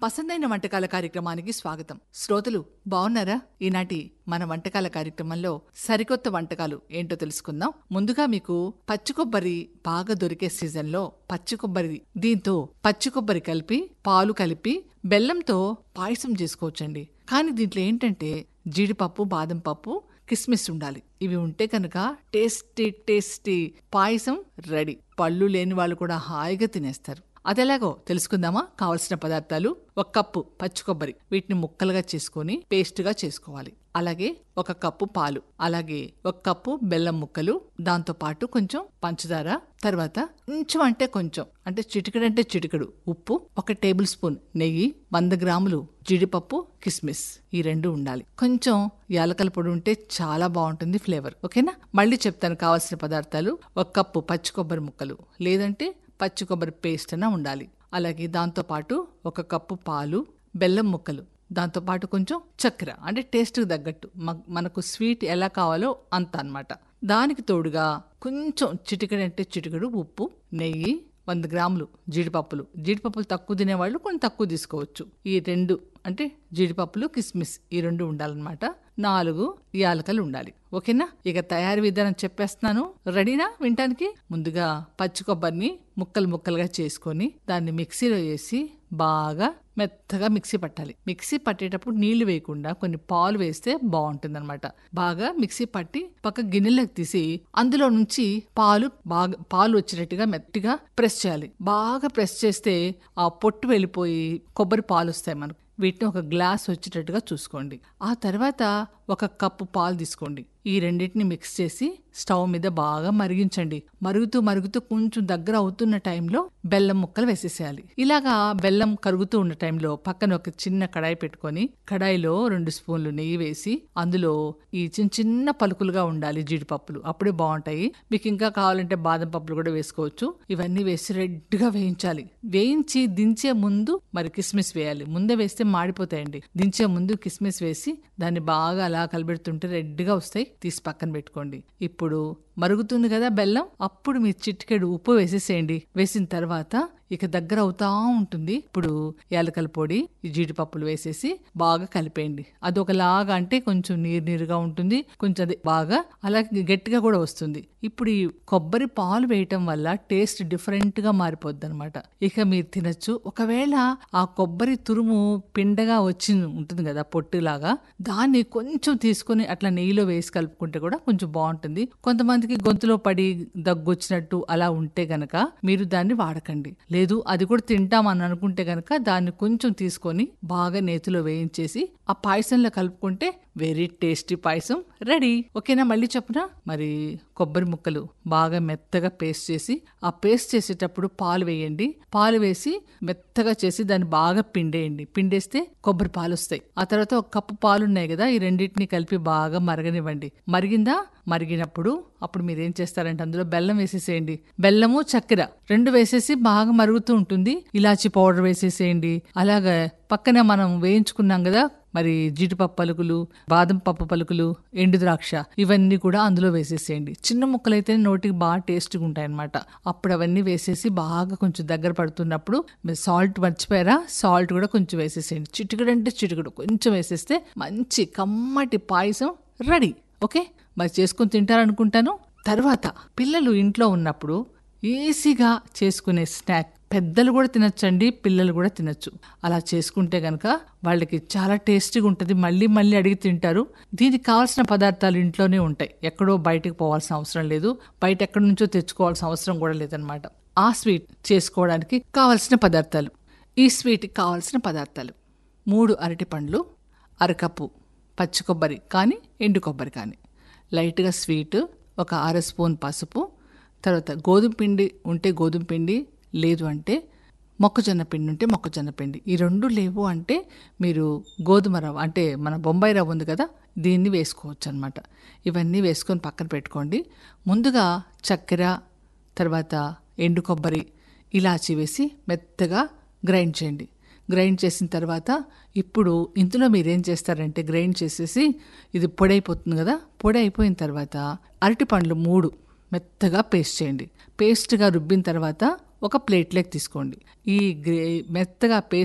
పసందైన వంటకాల కార్యక్రమానికి స్వాగతం శ్రోతలు బాగున్నారా ఈనాటి మన వంటకాల కార్యక్రమంలో సరికొత్త వంటకాలు ఏంటో తెలుసుకుందాం ముందుగా మీకు పచ్చి కొబ్బరి బాగా దొరికే సీజన్లో పచ్చి కొబ్బరి దీంతో పచ్చి కొబ్బరి కలిపి పాలు కలిపి బెల్లంతో పాయసం చేసుకోవచ్చండి కానీ దీంట్లో ఏంటంటే జీడిపప్పు బాదం పప్పు కిస్మిస్ ఉండాలి ఇవి ఉంటే కనుక టేస్టీ టేస్టీ పాయసం రెడీ పళ్ళు లేని వాళ్ళు కూడా హాయిగా తినేస్తారు అదెలాగో తెలుసుకుందామా కావలసిన పదార్థాలు ఒక కప్పు పచ్చి కొబ్బరి వీటిని ముక్కలుగా చేసుకొని పేస్ట్గా చేసుకోవాలి అలాగే ఒక కప్పు పాలు అలాగే ఒక కప్పు బెల్లం ముక్కలు దాంతో పాటు కొంచెం పంచదార తర్వాత కొంచెం అంటే కొంచెం అంటే చిటికెడు అంటే చిటికెడు ఉప్పు ఒక టేబుల్ స్పూన్ నెయ్యి వంద గ్రాములు జీడిపప్పు కిస్మిస్ ఈ రెండు ఉండాలి కొంచెం యాలకల పొడి ఉంటే చాలా బాగుంటుంది ఫ్లేవర్ ఓకేనా మళ్ళీ చెప్తాను కావాల్సిన పదార్థాలు ఒక కప్పు పచ్చి కొబ్బరి ముక్కలు లేదంటే పచ్చి కొబ్బరి పేస్ట్ అన్న ఉండాలి అలాగే దాంతోపాటు ఒక కప్పు పాలు బెల్లం ముక్కలు దాంతోపాటు కొంచెం చక్కెర అంటే టేస్ట్కి తగ్గట్టు మ- మనకు స్వీట్ ఎలా కావాలో అంత అన్నమాట దానికి తోడుగా కొంచెం చిటికెడు అంటే చిటికెడు ఉప్పు నెయ్యి వంద గ్రాములు జీడిపప్పులు జీడిపప్పులు తక్కువ తినేవాళ్ళు కొంచెం తక్కువ తీసుకోవచ్చు ఈ రెండు అంటే జీడిపప్పులు కిస్మిస్ ఈ రెండు ఉండాలన్నమాట నాలుగు యాలకలు ఉండాలి ఓకేనా ఇక తయారీ విధానం చెప్పేస్తున్నాను రెడీనా వినటానికి ముందుగా పచ్చి కొబ్బరిని ముక్కలు ముక్కలుగా చేసుకొని దాన్ని మిక్సీలో వేసి బాగా మెత్తగా మిక్సీ పట్టాలి మిక్సీ పట్టేటప్పుడు నీళ్లు వేయకుండా కొన్ని పాలు వేస్తే బాగుంటుంది అనమాట బాగా మిక్సీ పట్టి పక్క గిన్నెలోకి తీసి అందులో నుంచి పాలు బాగా పాలు వచ్చేటట్టుగా మెత్తగా ప్రెస్ చేయాలి బాగా ప్రెస్ చేస్తే ఆ పొట్టు వెళ్ళిపోయి కొబ్బరి పాలు వస్తాయి మనకు వీటిని ఒక గ్లాస్ వచ్చేటట్టుగా చూసుకోండి ఆ తర్వాత ఒక కప్పు పాలు తీసుకోండి ఈ రెండింటిని మిక్స్ చేసి స్టవ్ మీద బాగా మరిగించండి మరుగుతూ మరుగుతూ కొంచెం దగ్గర అవుతున్న టైంలో బెల్లం ముక్కలు వేసేసేయాలి ఇలాగా బెల్లం కరుగుతూ ఉన్న టైంలో పక్కన ఒక చిన్న కడాయి పెట్టుకొని కడాయిలో రెండు స్పూన్లు నెయ్యి వేసి అందులో ఈ చిన్న చిన్న పలుకులుగా ఉండాలి జీడిపప్పులు అప్పుడే బాగుంటాయి మీకు ఇంకా కావాలంటే బాదం పప్పులు కూడా వేసుకోవచ్చు ఇవన్నీ వేసి రెడ్గా వేయించాలి వేయించి దించే ముందు మరి కిస్మిస్ వేయాలి ముందే వేస్తే మాడిపోతాయండి దించే ముందు కిస్మిస్ వేసి దాన్ని బాగా అలా కలిపెడుతుంటే రెడ్గా వస్తాయి తీసి పక్కన పెట్టుకోండి ఇప్పుడు మరుగుతుంది కదా బెల్లం అప్పుడు మీ చిటికెడు ఉప్పు వేసేసేయండి వేసిన తర్వాత ఇక దగ్గర అవుతా ఉంటుంది ఇప్పుడు యాలకల పొడి ఈ జీడిపప్పులు వేసేసి బాగా కలిపేయండి అది ఒకలాగా అంటే కొంచెం నీరు నీరుగా ఉంటుంది కొంచెం అది బాగా అలాగే గట్టిగా కూడా వస్తుంది ఇప్పుడు ఈ కొబ్బరి పాలు వేయటం వల్ల టేస్ట్ డిఫరెంట్ గా మారిపోద్ది అనమాట ఇక మీరు తినచ్చు ఒకవేళ ఆ కొబ్బరి తురుము పిండగా వచ్చి ఉంటుంది కదా పొట్టులాగా దాన్ని కొంచెం తీసుకొని అట్లా నెయ్యిలో వేసి కలుపుకుంటే కూడా కొంచెం బాగుంటుంది కొంతమందికి గొంతులో పడి దగ్గు వచ్చినట్టు అలా ఉంటే గనక మీరు దాన్ని వాడకండి లేదు అది కూడా తింటామని అనుకుంటే గనక దాన్ని కొంచెం తీసుకొని బాగా నేతిలో వేయించేసి ఆ పాయసంలో కలుపుకుంటే వెరీ టేస్టీ పాయసం రెడీ ఓకేనా మళ్ళీ చెప్పునా మరి కొబ్బరి ముక్కలు బాగా మెత్తగా పేస్ట్ చేసి ఆ పేస్ట్ చేసేటప్పుడు పాలు వేయండి పాలు వేసి మెత్తగా చేసి దాన్ని బాగా పిండేయండి పిండేస్తే కొబ్బరి పాలు వస్తాయి ఆ తర్వాత ఒక కప్పు పాలు ఉన్నాయి కదా ఈ రెండింటిని కలిపి బాగా మరగనివ్వండి మరిగిందా మరిగినప్పుడు అప్పుడు మీరు ఏం చేస్తారంటే అందులో బెల్లం వేసేసేయండి బెల్లము చక్కెర రెండు వేసేసి బాగా మరుగుతూ ఉంటుంది ఇలాచి పౌడర్ వేసేసేయండి అలాగా పక్కనే మనం వేయించుకున్నాం కదా మరి జీడిపప్పు పలుకులు బాదం పప్పు పలుకులు ఎండు ద్రాక్ష ఇవన్నీ కూడా అందులో వేసేసేయండి చిన్న ముక్కలైతే నోటికి బాగా టేస్ట్గా ఉంటాయి అనమాట అప్పుడు అవన్నీ వేసేసి బాగా కొంచెం దగ్గర పడుతున్నప్పుడు మీరు సాల్ట్ మర్చిపోయారా సాల్ట్ కూడా కొంచెం వేసేసేయండి చిటికడు అంటే చిటికడు కొంచెం వేసేస్తే మంచి కమ్మటి పాయసం రెడీ ఓకే మరి చేసుకొని తింటారనుకుంటాను తర్వాత పిల్లలు ఇంట్లో ఉన్నప్పుడు ఈజీగా చేసుకునే స్నాక్ పెద్దలు కూడా తినచ్చండి పిల్లలు కూడా తినచ్చు అలా చేసుకుంటే గనక వాళ్ళకి చాలా టేస్టీగా ఉంటుంది మళ్ళీ మళ్ళీ అడిగి తింటారు దీనికి కావాల్సిన పదార్థాలు ఇంట్లోనే ఉంటాయి ఎక్కడో బయటకు పోవాల్సిన అవసరం లేదు బయట ఎక్కడి నుంచో తెచ్చుకోవాల్సిన అవసరం కూడా లేదనమాట ఆ స్వీట్ చేసుకోవడానికి కావాల్సిన పదార్థాలు ఈ స్వీట్కి కావాల్సిన పదార్థాలు మూడు అరటి పండ్లు అరకప్పు పచ్చి కొబ్బరి కానీ ఎండు కొబ్బరి కానీ లైట్గా స్వీట్ ఒక అర స్పూన్ పసుపు తర్వాత గోధుమ పిండి ఉంటే గోధుమ పిండి లేదు అంటే మొక్కజొన్న పిండి ఉంటే మొక్కజొన్న పిండి ఈ రెండు లేవు అంటే మీరు గోధుమ రవ్వ అంటే మన బొంబాయి రవ్వ ఉంది కదా దీన్ని వేసుకోవచ్చు అనమాట ఇవన్నీ వేసుకొని పక్కన పెట్టుకోండి ముందుగా చక్కెర తర్వాత ఎండు కొబ్బరి ఇలాచి వేసి మెత్తగా గ్రైండ్ చేయండి గ్రైండ్ చేసిన తర్వాత ఇప్పుడు ఇందులో మీరు ఏం చేస్తారంటే గ్రైండ్ చేసేసి ఇది పొడి అయిపోతుంది కదా పొడి అయిపోయిన తర్వాత అరటి పండ్లు మూడు మెత్తగా పేస్ట్ చేయండి పేస్ట్గా రుబ్బిన తర్వాత ఒక ప్లేట్లోకి తీసుకోండి ఈ గ్రే మెత్తగా పేస్ట్